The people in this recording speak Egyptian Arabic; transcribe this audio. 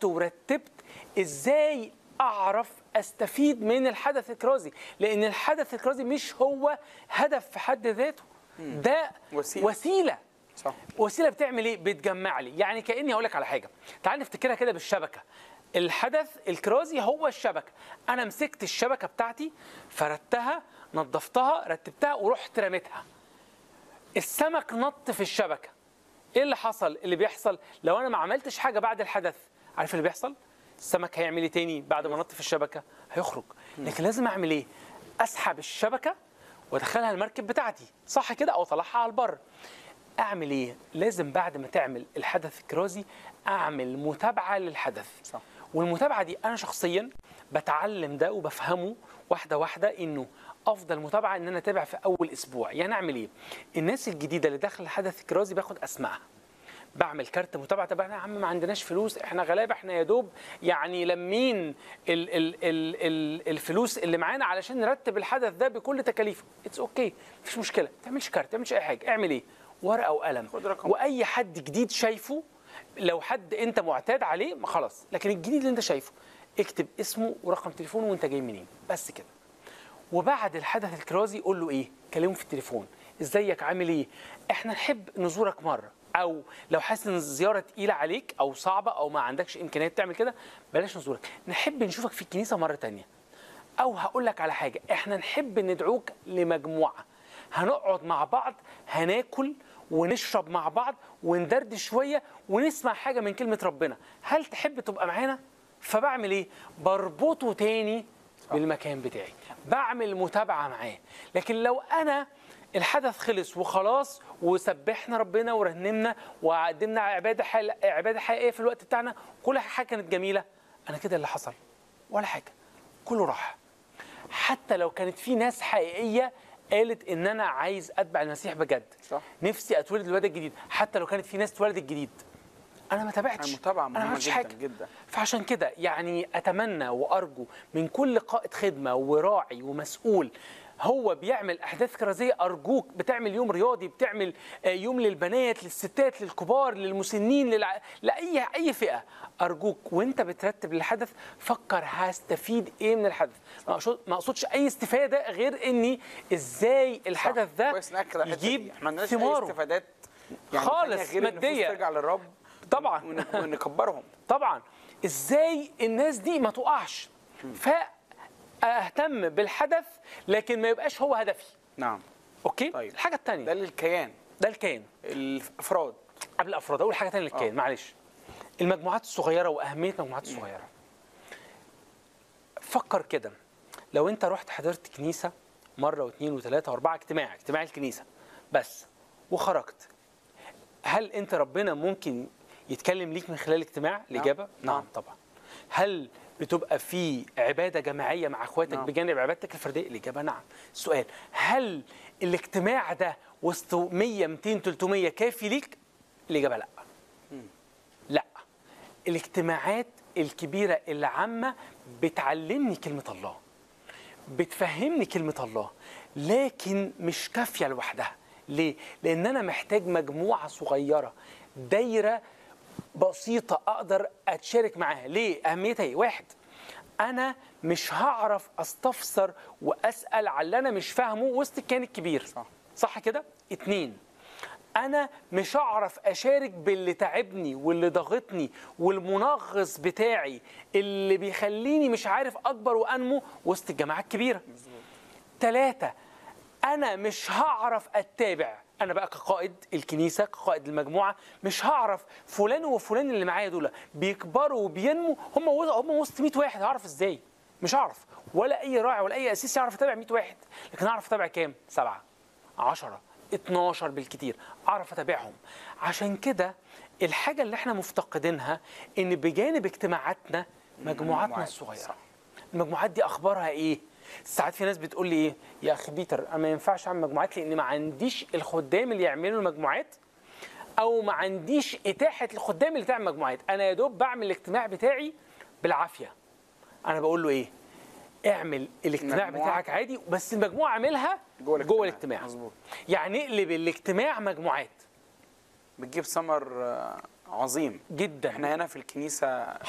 حسبت ورتبت ازاي اعرف استفيد من الحدث الكرازي لان الحدث الكرازي مش هو هدف في حد ذاته ده وسيلة. وسيله صح وسيله بتعمل ايه بتجمع لي يعني كاني هقول لك على حاجه تعال نفتكرها كده بالشبكه الحدث الكرازي هو الشبكه انا مسكت الشبكه بتاعتي فردتها نظفتها رتبتها ورحت رميتها السمك نط في الشبكه ايه اللي حصل اللي بيحصل لو انا ما عملتش حاجه بعد الحدث عارف اللي بيحصل السمك هيعمل ايه تاني بعد ما نط في الشبكه هيخرج لكن لازم اعمل ايه اسحب الشبكه وادخلها المركب بتاعتي صح كده او اطلعها على البر اعمل ايه لازم بعد ما تعمل الحدث الكرازي اعمل متابعه للحدث صح. والمتابعه دي انا شخصيا بتعلم ده وبفهمه واحده واحده انه افضل متابعه ان انا اتابع في اول اسبوع يعني اعمل ايه الناس الجديده اللي داخل الحدث الكرازي باخد اسمائها بعمل كارت متابعه طب احنا يا عم ما عندناش فلوس احنا غلابه احنا يا دوب يعني لمين ال ال ال ال الفلوس اللي معانا علشان نرتب الحدث ده بكل تكاليفه اتس اوكي okay. مفيش مشكله ما تعملش كارت ما تعملش اي حاجه اعمل ايه ورقه وقلم خد رقم. واي حد جديد شايفه لو حد انت معتاد عليه ما خلاص لكن الجديد اللي انت شايفه اكتب اسمه ورقم تليفونه وانت جاي منين بس كده وبعد الحدث الكرازي قول له ايه كلمه في التليفون ازيك عامل ايه احنا نحب نزورك مره او لو حاسس ان الزياره تقيله عليك او صعبه او ما عندكش امكانيات تعمل كده بلاش نزورك نحب نشوفك في الكنيسه مره تانية او هقول لك على حاجه احنا نحب ندعوك لمجموعه هنقعد مع بعض هناكل ونشرب مع بعض وندردش شويه ونسمع حاجه من كلمه ربنا هل تحب تبقى معانا فبعمل ايه بربطه تاني بالمكان بتاعي بعمل متابعه معاه لكن لو انا الحدث خلص وخلاص وسبحنا ربنا ورنمنا وقدمنا عباده حل... عباده حقيقيه في الوقت بتاعنا كل حاجه كانت جميله انا كده اللي حصل ولا حاجه كله راح حتى لو كانت في ناس حقيقيه قالت ان انا عايز اتبع المسيح بجد صح. نفسي اتولد الولد الجديد حتى لو كانت في ناس اتولدت جديد انا ما تابعتش المتابعة انا ما مهمة عملتش جدا حاجه جدا. فعشان كده يعني اتمنى وارجو من كل قائد خدمه وراعي ومسؤول هو بيعمل احداث كرازيه ارجوك بتعمل يوم رياضي بتعمل آه، يوم للبنات للستات للكبار للمسنين للع... لاي اي فئه ارجوك وانت بترتب الحدث فكر هستفيد ايه من الحدث ما أقصد- ما اقصدش اي استفاده غير اني ازاي الحدث ده كويس ناكد على الحته دي يجيب احنا ما عندناش اي ثماره استفادات يعني خالص، تانية غير إن النفوس مادية. ترجع للرب طبعا ون- ونكبرهم طبعا ازاي الناس دي ما تقعش فاهتم بالحدث لكن ما يبقاش هو هدفي نعم اوكي طيب. الحاجه ده الثانيه للكيان ده الكيان الافراد قبل الافراد اول حاجه ثانيه للكيان آه. معلش المجموعات الصغيره واهميه المجموعات الصغيره فكر كده لو انت رحت حضرت كنيسه مره واثنين وثلاثه واربعه اجتماع اجتماع الكنيسه بس وخرجت هل انت ربنا ممكن يتكلم ليك من خلال الاجتماع الاجابه نعم. نعم طبعا هل بتبقى في عباده جماعيه مع اخواتك نعم. بجانب عبادتك الفرديه الاجابه نعم السؤال هل الاجتماع ده وسط 100 200 300 كافي ليك الاجابه لا لا الاجتماعات الكبيره العامه بتعلمني كلمه الله بتفهمني كلمة الله لكن مش كافية لوحدها ليه؟ لأن أنا محتاج مجموعة صغيرة دايرة بسيطة أقدر أتشارك معاها ليه؟ أهميتها إيه؟ واحد أنا مش هعرف أستفسر وأسأل على اللي أنا مش فاهمه وسط الكيان الكبير صح. صح كده؟ اتنين انا مش هعرف اشارك باللي تعبني واللي ضغطني والمنغص بتاعي اللي بيخليني مش عارف اكبر وانمو وسط الجماعات الكبيره ثلاثة أنا مش هعرف أتابع أنا بقى كقائد الكنيسة كقائد المجموعة مش هعرف فلان وفلان اللي معايا دول بيكبروا وبينموا هم هم وسط 100 واحد هعرف إزاي؟ مش هعرف ولا أي راعي ولا أي أسيس يعرف يتابع 100 واحد لكن أعرف أتابع كام؟ سبعة 10 12 بالكتير أعرف أتابعهم عشان كده الحاجة اللي احنا مفتقدينها إن بجانب اجتماعاتنا مجموعاتنا مجموعات، الصغيرة صح. المجموعات دي اخبارها ايه ساعات في ناس بتقول لي ايه يا اخي بيتر انا ما ينفعش اعمل مجموعات لان ما عنديش الخدام اللي يعملوا المجموعات او ما عنديش اتاحه الخدام اللي تعمل مجموعات انا يا دوب بعمل الاجتماع بتاعي بالعافيه انا بقول له ايه اعمل الاجتماع مجموعة. بتاعك عادي بس المجموعه اعملها جوه الاجتماع. جوه الاجتماع مظبوط. يعني اقلب الاجتماع مجموعات بتجيب ثمر آه، عظيم جدا احنا هنا في الكنيسه